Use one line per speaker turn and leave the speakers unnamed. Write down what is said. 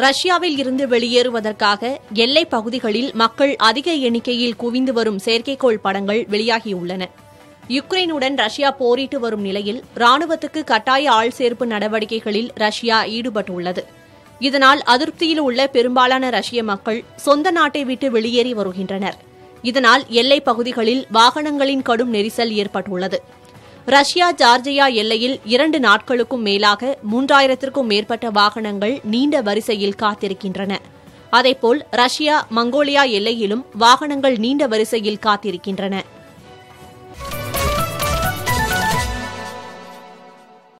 ரஷ்யாவில் இருந்து வெளியேறுவதற்காக எல்லைப் பகுதிகளில் மக்கள் அதிக எண்ணிக்கையில் குவிந்து வரும் செயற்கைக்கோள் படங்கள் வெளியாகியுள்ளன யுக்ரைனுடன் ரஷ்யா போரிட்டு வரும் நிலையில் ராணுவத்துக்கு கட்டாய ஆள் சேர்ப்பு நடவடிக்கைகளில் ரஷ்யா ஈடுபட்டுள்ளது இதனால் அதிருப்தியில் உள்ள பெரும்பாலான ரஷ்ய மக்கள் சொந்த நாட்டை விட்டு வெளியேறி வருகின்றனர் இதனால் எல்லைப் பகுதிகளில் வாகனங்களின் கடும் நெரிசல் ஏற்பட்டுள்ளது ரஷ்யா ஜார்ஜியா எல்லையில் இரண்டு நாட்களுக்கும் மேலாக மூன்றாயிரத்திற்கும் மேற்பட்ட வாகனங்கள் நீண்ட வரிசையில் காத்திருக்கின்றன அதேபோல் ரஷ்யா மங்கோலியா எல்லையிலும் வாகனங்கள் நீண்ட வரிசையில் காத்திருக்கின்றன